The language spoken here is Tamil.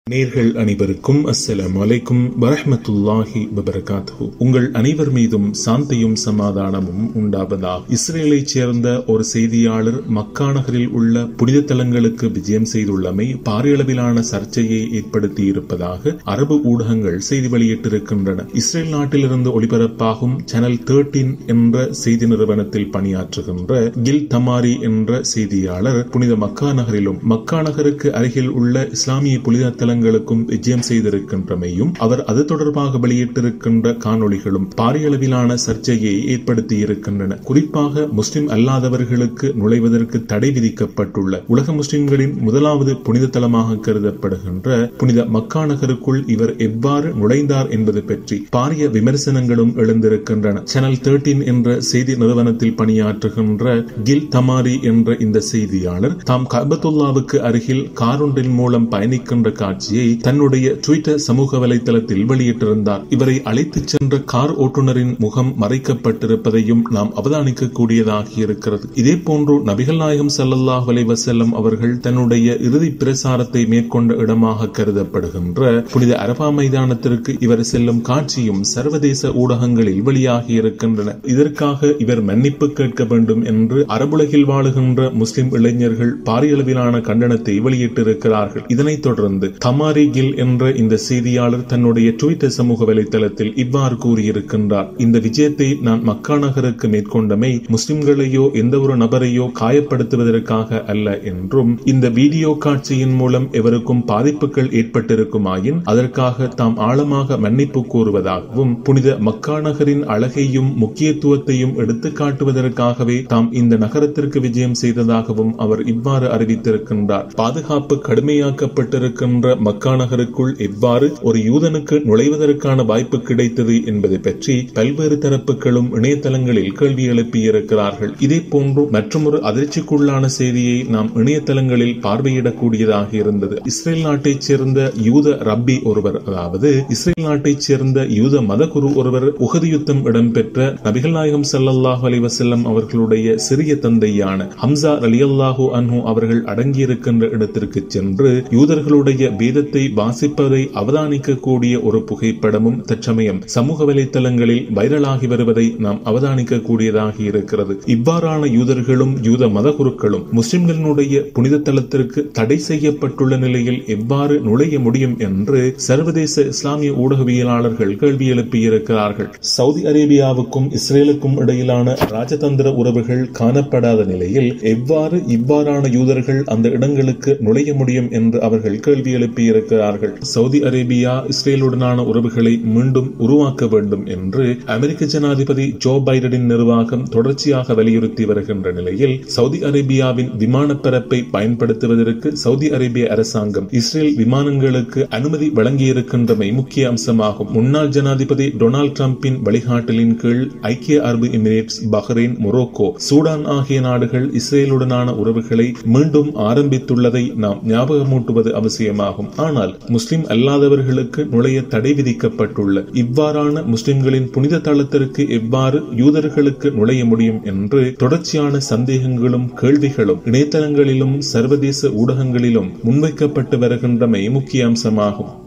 நேர்கள் அனைவருக்கும் அஸ்ஸலாமு அலைக்கும் வரஹ்மத்துல்லாஹி வபரகாத்துஹு உங்கள் அனைவர் மீதும் சாந்தியும் சமாதானமும் உண்டாவதாக இஸ்ரேலைச் சேர்ந்த ஒரு செய்தியாளர் மக்கா நகரில் உள்ள புனித தலங்களுக்கு விஜயம் செய்துள்ளமை பாரியளவிலான சர்ச்சையை ஏற்படுத்தி இருப்பதாக அரபு ஊடகங்கள் செய்தி வெளியிட்டிருக்கின்றன இஸ்ரேல் நாட்டிலிருந்து ஒளிபரப்பாகும் சேனல் தேர்ட்டீன் என்ற செய்தி நிறுவனத்தில் பணியாற்றுகின்ற கில் தமாரி என்ற செய்தியாளர் புனித மக்கா நகரிலும் மக்கா நகருக்கு அருகில் உள்ள இஸ்லாமிய புனித தலங்களுக்கும் விஜயம் செய்திருக்கின்றமையும் அவர் அது தொடர்பாக வெளியிட்டிருக்கின்ற காணொளிகளும் பாரியளவிலான சர்ச்சையை ஏற்படுத்தி இருக்கின்றன குறிப்பாக முஸ்லிம் அல்லாதவர்களுக்கு நுழைவதற்கு தடை விதிக்கப்பட்டுள்ள உலக முஸ்லிம்களின் முதலாவது புனித தலமாக கருதப்படுகின்ற புனித மக்கா நகருக்குள் இவர் எவ்வாறு நுழைந்தார் என்பது பற்றி பாரிய விமர்சனங்களும் எழுந்திருக்கின்றன சேனல் தேர்ட்டீன் என்ற செய்தி நிறுவனத்தில் பணியாற்றுகின்ற கில் தமாரி என்ற இந்த செய்தியாளர் தாம் கபத்துல்லாவுக்கு அருகில் காரொன்றின் மூலம் பயணிக்கின்ற காட்சியை தன்னுடைய ட்விட்டர் சமூக வலைதளத்தில் வெளியிட்டிருந்தார் இவரை அழைத்துச் சென்ற கார் ஓட்டுநரின் முகம் மறைக்கப்பட்டிருப்பதையும் நாம் அவதானிக்க கூடியதாக இருக்கிறது இதே போன்று நபிகள் நாயகம் சல்லல்லாஹ் வசல்லம் அவர்கள் தன்னுடைய இறுதி பிரசாரத்தை மேற்கொண்ட இடமாக கருதப்படுகின்ற புனித அரபா மைதானத்திற்கு இவர் செல்லும் காட்சியும் சர்வதேச ஊடகங்களில் வெளியாகி இருக்கின்றன இதற்காக இவர் மன்னிப்பு கேட்க வேண்டும் என்று அரபுலகில் வாழுகின்ற முஸ்லிம் இளைஞர்கள் பாரியளவிலான கண்டனத்தை வெளியிட்டிருக்கிறார்கள் இதனைத் தொடர்ந்து தமாரி கில் என்ற இந்த செய்தியாளர் தன்னுடைய ட்விட்டர் சமூக வலைதளத்தில் இவ்வாறு கூறியிருக்கின்றார் இந்த விஜயத்தை நான் மக்கா நகருக்கு மேற்கொண்டமை முஸ்லிம்களையோ எந்த ஒரு நபரையோ காயப்படுத்துவதற்காக அல்ல என்றும் இந்த வீடியோ காட்சியின் மூலம் எவருக்கும் பாதிப்புகள் ஏற்பட்டிருக்குமாயின் அதற்காக தாம் ஆழமாக மன்னிப்பு கூறுவதாகவும் புனித மக்கா நகரின் அழகையும் முக்கியத்துவத்தையும் எடுத்து காட்டுவதற்காகவே தாம் இந்த நகரத்திற்கு விஜயம் செய்ததாகவும் அவர் இவ்வாறு அறிவித்திருக்கின்றார் பாதுகாப்பு கடுமையாக்கப்பட்டிருக்கின்ற மக்கா நகருக்குள் எவ்வாறு ஒரு யூதனுக்கு நுழைவதற்கான வாய்ப்பு கிடைத்தது என்பதை பற்றி பல்வேறு தரப்புகளும் இணையதளங்களில் கேள்வி எழுப்பியிருக்கிறார்கள் இதே போன்று மற்றொரு அதிர்ச்சிக்குள்ளான செய்தியை நாம் இணையதளங்களில் பார்வையிடக்கூடியதாக இருந்தது இஸ்ரேல் நாட்டைச் சேர்ந்த யூத ரப்பி ஒருவர் அதாவது இஸ்ரேல் நாட்டைச் சேர்ந்த யூத மதகுரு ஒருவர் உகது யுத்தம் இடம்பெற்ற நபிகள் நாயகம் சல்லல்லாஹு அலி வசல்லம் அவர்களுடைய சிறிய தந்தையான ஹம்சா அலியல்லாஹு அன்ஹு அவர்கள் அடங்கியிருக்கின்ற இடத்திற்கு சென்று யூதர்களுடைய வேதத்தை வாசிப்பதை அவதானிக்க கூடிய ஒரு புகைப்படமும் தற்சமயம் சமூக வலைத்தளங்களில் வைரலாகி வருவதை நாம் அவதானிக்க கூடியதாக இருக்கிறது இவ்வாறான யூதர்களும் யூத மதகுருக்களும் முஸ்லிம்களினுடைய புனித தலத்திற்கு தடை செய்யப்பட்டுள்ள நிலையில் எவ்வாறு நுழைய முடியும் என்று சர்வதேச இஸ்லாமிய ஊடகவியலாளர்கள் கேள்வி எழுப்பியிருக்கிறார்கள் சவுதி அரேபியாவுக்கும் இஸ்ரேலுக்கும் இடையிலான ராஜதந்திர உறவுகள் காணப்படாத நிலையில் எவ்வாறு இவ்வாறான யூதர்கள் அந்த இடங்களுக்கு நுழைய முடியும் என்று அவர்கள் கேள்வி எழுப்பியிருக்கிறார்கள் சவுதி அரேபியா இஸ்ரேலுடனான உறவுகளை மீண்டும் உருவாக்க வேண்டும் என்று அமெரிக்க ஜனாதிபதி ஜோ பைடனின் நிர்வாகம் தொடர்ச்சியாக வலியுறுத்தி வருகின்ற நிலையில் சவுதி அரேபியாவின் விமான பரப்பை பயன்படுத்துவதற்கு சவுதி அரேபிய அரசாங்கம் இஸ்ரேல் விமானங்களுக்கு அனுமதி வழங்கியிருக்கின்றமை முக்கிய அம்சமாகும் முன்னாள் ஜனாதிபதி டொனால்டு டிரம்பின் வழிகாட்டலின் கீழ் ஐக்கிய அரபு எமிரேட்ஸ் பஹ்ரைன் மொரோக்கோ சூடான் ஆகிய நாடுகள் இஸ்ரேலுடனான உறவுகளை மீண்டும் ஆரம்பித்துள்ளதை நாம் ஞாபகமூட்டுவது அவசியமாகும் ஆனால் முஸ்லிம் அல்லாதவர்களுக்கு நுழைய தடை விதிக்கப்பட்டுள்ள இவ்வாறான முஸ்லிம்களின் புனித தளத்திற்கு எவ்வாறு யூதர்களுக்கு நுழைய முடியும் என்று தொடர்ச்சியான சந்தேகங்களும் கேள்விகளும் இணையதளங்களிலும் சர்வதேச ஊடகங்களிலும் முன்வைக்கப்பட்டு வருகின்றமை முக்கிய அம்சமாகும்